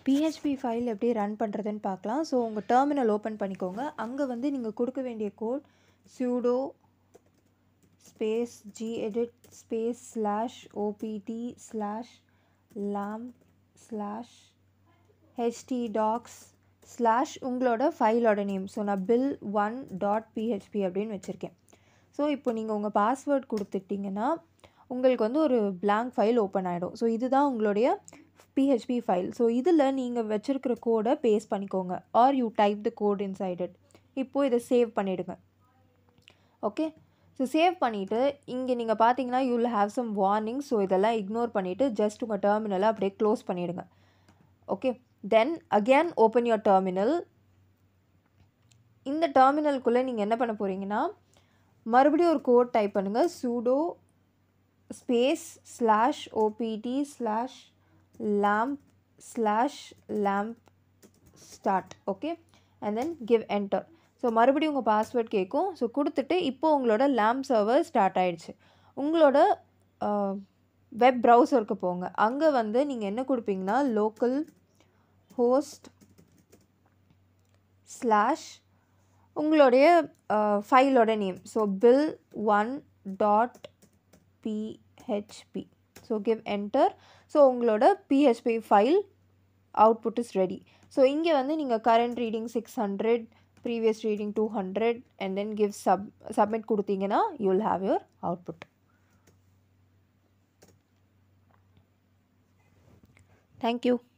PHP file எப்படி run பண்ணுறதுன்னு பார்க்கலாம் ஸோ உங்கள் டெர்மினல் ஓப்பன் பண்ணிக்கோங்க அங்கே வந்து நீங்கள் கொடுக்க வேண்டிய code sudo space gedit space slash OPT slash lamp slash htdocs slash உங்களோட ஃபைலோட நேம் ஸோ நான் பில் ஒன் டாட் பிஹெச்பி அப்படின்னு வச்சுருக்கேன் ஸோ இப்போ நீங்கள் உங்கள் பாஸ்வேர்ட் கொடுத்துட்டிங்கன்னா உங்களுக்கு வந்து ஒரு blank ஃபைல் ஓப்பன் ஆகிடும் ஸோ இதுதான் உங்களுடைய பிஹெச்பி ஃபைல் ஸோ இதில் நீங்கள் வச்சுருக்கிற கோடை பேஸ்ட் பண்ணிக்கோங்க or you type the code inside it இப்போது இதை சேவ் பண்ணிவிடுங்க ஓகே ஸோ சேவ் பண்ணிவிட்டு இங்கே நீங்கள் பார்த்தீங்கன்னா you will have some warning so இதெல்லாம் இக்னோர் பண்ணிவிட்டு ஜஸ்ட் உங்கள் டெர்மினலை அப்படியே க்ளோஸ் பண்ணிவிடுங்க okay then again open your terminal இந்த டெர்மினலுக்குள்ளே நீங்கள் என்ன பண்ண போகிறீங்கன்னா மறுபடியும் ஒரு கோட் டைப் பண்ணுங்கள் sudo space slash OPT slash lamp slash lamp start okay and then give enter so மறுபடியும் உங்கள் பாஸ்வேர்ட் கேட்கும் ஸோ கொடுத்துட்டு இப்போ உங்களோட லேம்ப் சர்வர் ஸ்டார்ட் ஆயிடுச்சு உங்களோட வெப் ப்ரௌசருக்கு போங்க அங்கே வந்து நீங்கள் என்ன கொடுப்பீங்கன்னா லோக்கல் ஹோஸ்ட் ஸ்லாஷ் உங்களுடைய ஃபைலோட name so bill one dot PHP so give enter so உங்களோட PHP file output is ready so இங்கே வந்து நீங்கள் current reading six hundred previous reading two hundred and then give sub submit கொடுத்தீங்கன்னா you will have your output thank you